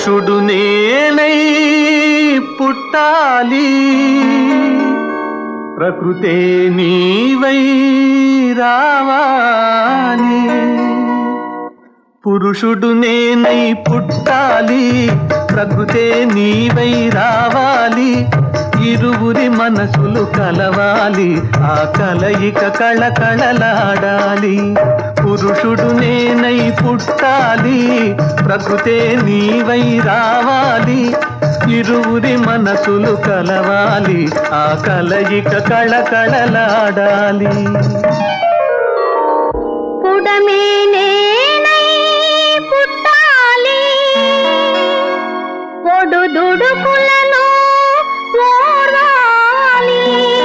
పురుషుడు నేనై పుట్టాలి ప్రకృతే నీవై రావాలి పురుషుడు నేనై పుట్టాలి ప్రకృతే నీవై రావాలి ఇరువురి మనసులు కలవాలి ఆ కలయిక కళకళలాడాలి పురుషుడు నేనై పుట్టాలి ప్రకృతే నీవై రావాలి ఇరువురి మనసులు కలవాలి ఆ కలయిక కళకళలాడాలి పుడమే నేనై పుట్టాలి పొడు దుడుకులను ఓర్వాలి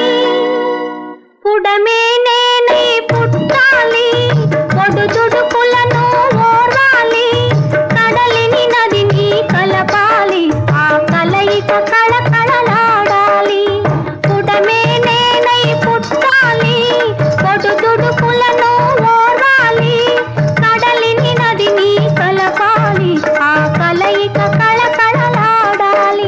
పుడమే నేనై పుట్టాలి పొడు దుడుకులను ఓర్వాలి కడలిని నదిని కలపాలి ఆ కలయిక కళకళలాడాలి పుడమే నేనై పుట్టాలి పొడు దుడుకులను ఓర్వాలి కడలిని నదిని కలపాలి ఆ కలయిక కళకళలాడాలి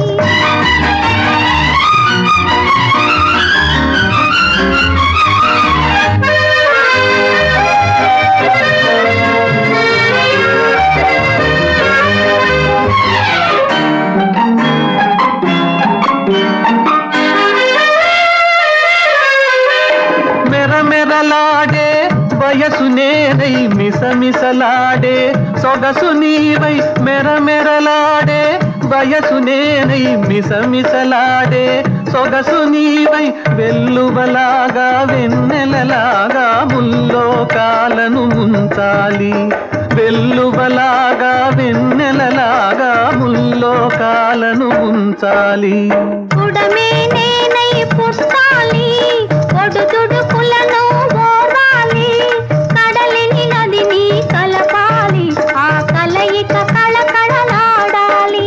మెరమెరలాడే వయసు నేనై మిసమిసలాడే సొగసు నీవై మెరమెరలాడే వయసు నేనై మిసమిసలాడే సొగసు నీవై వెల్లువలాగా వెన్నెలలాగా ముల్లోకాలను ముంచాలి వెల్లువలాగా వెన్నెలలాగా ముల్లోకాలను ఉంచాలి పుడమే నేనై పుట్టాలి పొడు దుడుకులను ఓర్వాలి కడలిని నదిని కలపాలి ఆ కలయిక కళకళలాడాలి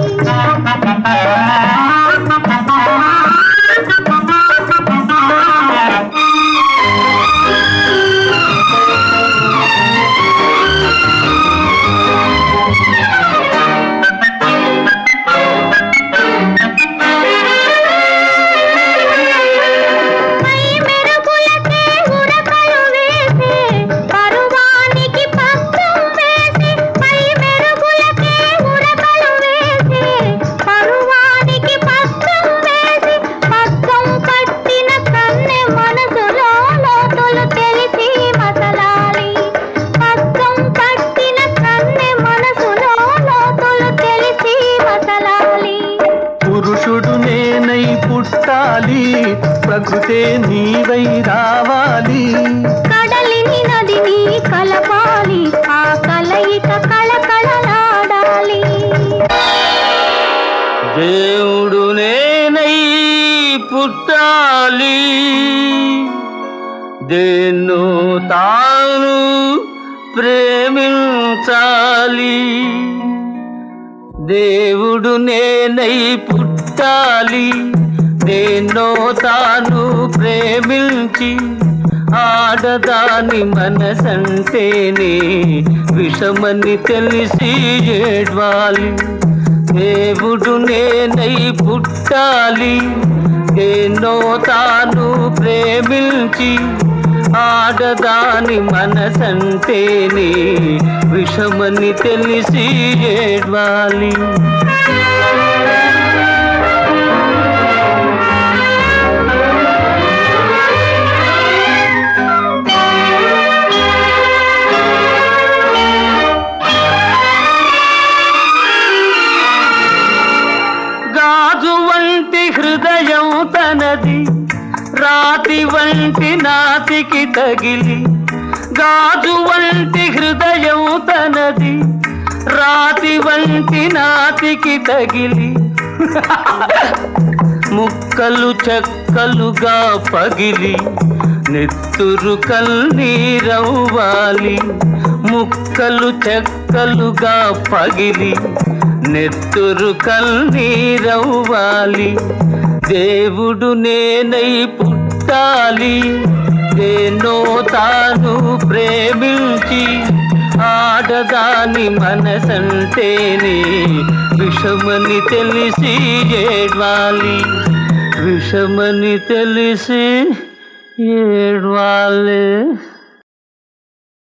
పై మెరుగులకే ఉరకలు వేసి పరువానికి పక్కం వేసి పై మెరుగులకే ఉరకలు వేసి పరువానికి పక్కం వేసి పక్కం పట్టిన కన్నె మనసులో లోతులు తెలిసి మసలాలి పక్కం పట్టిన కన్నె మనసులో లోతులు తెలిసి మసలాలి పురుషుడు నేనై పుట్టాలి ప్రకృతే నీవై రావాలి కడలిని నదిని కలపాలి ఆ కలయిక కళకళలాడాలి దేవుడు నేనై పుట్టాలి దేన్నో తాను ప్రేమించాలి దేవుడు నేనై పుట్టాలి దేన్నో తాను ప్రేమించి ఆడదాని మనసంటేనే విషమని తెలిసి ఏడ్వాలి దేవుడు నేనై పుట్టాలి దేన్నో తాను ప్రేమించి ఆడదాని మనసంటేనే విషమని తెలిసి ఏడ్వాలి గాజు వంటి హృదయం తనది రాతి వంటి నాతికి తగిలి గాజు వంటి హృదయం తనది రాతి వంటి నాతికి తగిలి ముక్కలు చెక్కలుగా పగిలి నెత్తురు కన్నీరవ్వాలి ముక్కలు చెక్కలుగా పగిలి నెత్తురు కన్నీరవ్వాలి దేవుడు నేనై పుట్టాలి దేన్నో తాను ప్రేమించి ఆడదా దాని మనసంటేనే విషమని తెలిసి ఏడ్వాలి విషమని తెలిసి ఏడ్వాలి